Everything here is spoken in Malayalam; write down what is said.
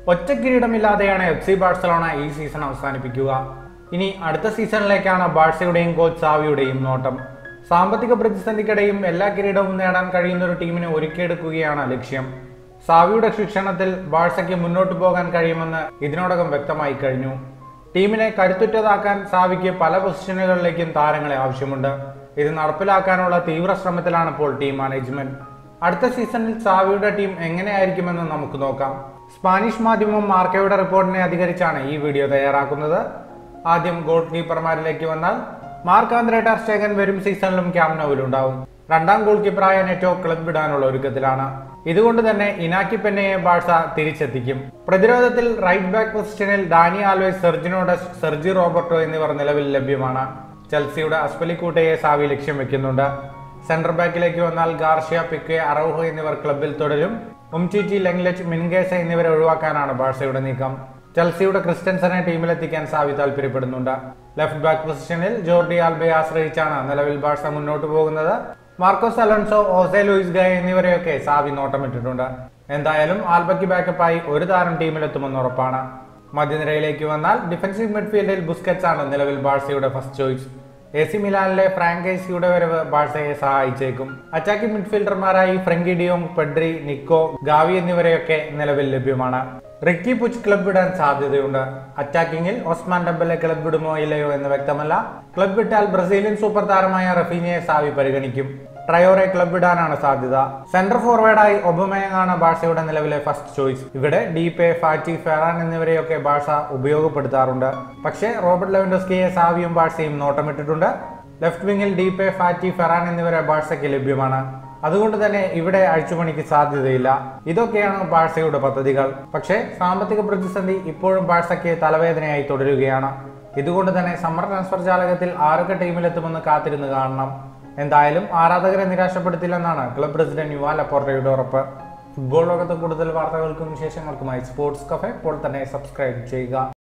ഒറ്റ കിരീടമില്ലാതെയാണ് എഫ് സി ബാഴ്സലോണ ഈ സീസൺ അവസാനിപ്പിക്കുക ഇനി അടുത്ത സീസണിലേക്കാണ് ബാഴ്സയുടെയും കോച്ച് സാവിയുടെയും നോട്ടം സാമ്പത്തിക പ്രതിസന്ധിക്കിടെയും എല്ലാ കിരീടവും നേടാൻ കഴിയുന്ന ഒരു ടീമിനെ ഒരുക്കിയെടുക്കുകയാണ് ലക്ഷ്യം സാവിയുടെ ശിക്ഷണത്തിൽ ബാഴ്സയ്ക്ക് മുന്നോട്ട് പോകാൻ കഴിയുമെന്ന് ഇതിനോടകം വ്യക്തമായി കഴിഞ്ഞു ടീമിനെ കരുത്തുറ്റതാക്കാൻ സാവിക്ക് പല പൊസിഷനുകളിലേക്കും താരങ്ങളെ ആവശ്യമുണ്ട് ഇത് നടപ്പിലാക്കാനുള്ള തീവ്ര ശ്രമത്തിലാണ് ഇപ്പോൾ ടീം മാനേജ്മെന്റ് അടുത്ത സീസണിൽ സാവിയുടെ ടീം എങ്ങനെയായിരിക്കുമെന്ന് നമുക്ക് നോക്കാം സ്പാനിഷ് മാധ്യമം മാർക്കയുടെ റിപ്പോർട്ടിനെ അധികരിച്ചാണ് ഈ വീഡിയോ തയ്യാറാക്കുന്നത് ആദ്യം ഗോൾ കീപ്പർമാരിലേക്ക് വന്നാൽ മാർക്ക് ആന്ദ്രേ ടാർസ്റ്റേഗൻ വരും സീസണിലും ക്യാമ്നോവിലുണ്ടാവും രണ്ടാം ഗോൾ കീപ്പറായ നെറ്റോ ക്ലബ് വിടാനുള്ള ഒരുക്കത്തിലാണ് ഇതുകൊണ്ട് തന്നെ ഇനാക്കി പെന്നയെ ബാഴ്സ തിരിച്ചെത്തിക്കും പ്രതിരോധത്തിൽ റൈറ്റ് ബാക്ക് പൊസിഷനിൽ ഡാനി ആൽവേസ് സെർജിനോഡസ് സെർജി റോബർട്ടോ എന്നിവർ നിലവിൽ ലഭ്യമാണ് ചെൽസിയുടെ അസ്പലിക്കൂട്ടയെ സാവി ലക്ഷ്യം വെക്കുന്നുണ്ട് സെന്റർ ബാക്കിലേക്ക് വന്നാൽ ഗാർഷ്യ പിക്കെ അറൗഹോ എന്നിവർ ക്ലബിൽ തുടരും ഉംചിറ്റി ലെങ്ലെറ്റ് മിൻഗേസ എന്നിവരെ ഒഴിവാക്കാനാണ് ബാഴ്സയുടെ നീക്കം ചെൽസിയുടെ ക്രിസ്റ്റൻസനെ ടീമിലെത്തിക്കാൻ സാവി താല്പര്യപ്പെടുന്നുണ്ട് ലെഫ്റ്റ് ബാക്ക് പൊസിഷനിൽ ജോർഡി ആൽബയെ ആശ്രയിച്ചാണ് നിലവിൽ ബാഴ്സ മുന്നോട്ട് പോകുന്നത് മാർക്കോസ് അലോൺസോ ഓസെ ലൂയിസ് ഗായ് എന്നിവരെയൊക്കെ സാവി നോട്ടമിട്ടിട്ടുണ്ട് എന്തായാലും ആൽബയ്ക്ക് ബാക്കപ്പായി ഒരു താരം ടീമിലെത്തുമെന്ന് ഉറപ്പാണ് മധ്യനിരയിലേക്ക് വന്നാൽ ഡിഫൻസീവ് മിഡ്ഫീൽഡിൽ ബുസ്കറ്റ്സ് ആണ് നിലവിൽ ബാഴ്സയുടെ ഫസ്റ്റ് ചോയ്സ് എ സി മിലാനിലെ ഫ്രാങ്കൈസിയുടെ വരവ് ബാഴ്സയെ സഹായിച്ചേക്കും അറ്റാക്കിംഗ് മിഡ്ഫീൽഡർമാരായി Frenkie de Jong Pedri Nico Gavi എന്നിവരെയൊക്കെ നിലവിൽ ലഭ്യമാണ് റിക്കി പുച്ച് ക്ലബ് വിടാൻ സാധ്യതയുണ്ട് അറ്റാക്കിങ്ങിൽ ഒസ്മാൻ ഡബലെ ക്ലബ് വിടുമോ ഇല്ലയോ എന്ന് വ്യക്തമല്ല ക്ലബ് വിട്ടാൽ ബ്രസീലിയൻ സൂപ്പർ താരമായ റഫീനിയെ സാവി പരിഗണിക്കും ട്രയോറെ ക്ലബ് വിടാനാണ് സാധ്യത സെന്റർ ഫോർവേഡായി ഒബമയങ്ങാണ് ബാഴ്സയുടെ നിലവിലെ ഫസ്റ്റ് ചോയ്സ് ഇവിടെ ഡീപെ ഫാറ്റി ഫെറാൻ എന്നിവരെയൊക്കെ ബാഴ്സ ഉപയോഗപ്പെടുത്താറുണ്ട് പക്ഷേ റോബർട്ട് ലെവൻഡോസ്കിയെ സാവിയും ബാഴ്സയും നോട്ടമിട്ടിട്ടുണ്ട് ലെഫ്റ്റ് വിങ്ങിൽ ഡീപെ ഫാറ്റി ഫെറാൻ എന്നിവരെ ബാഴ്സയ്ക്ക് ലഭ്യമാണ് അതുകൊണ്ട് തന്നെ ഇവിടെ അഴിച്ചുപണിക്ക് സാധ്യതയില്ല ഇതൊക്കെയാണ് ബാഴ്സയുടെ പദ്ധതികൾ പക്ഷേ സാമ്പത്തിക പ്രതിസന്ധി ഇപ്പോഴും ബാഴ്സയ്ക്ക് തലവേദനയായി തുടരുകയാണ് ഇതുകൊണ്ട് തന്നെ സമ്മർ ട്രാൻസ്ഫർ ജാലകത്തിൽ ആരൊക്കെ ടീമിലെത്തുമെന്ന് കാത്തിരുന്ന് കാണണം എന്തായാലും ആരാധകരെ നിരാശപ്പെടുത്തില്ലെന്നാണ് ക്ലബ് പ്രസിഡന്റ് യുവാ ലപ്പോർട്ടയുടെ ഉറപ്പ് ഫുട്ബോൾ ലോകത്ത് കൂടുതൽ വാർത്തകൾക്കും വിശേഷങ്ങൾക്കുമായി സ്പോർട്സ് കഫേ ഇപ്പോൾ തന്നെ സബ്സ്ക്രൈബ് ചെയ്യുക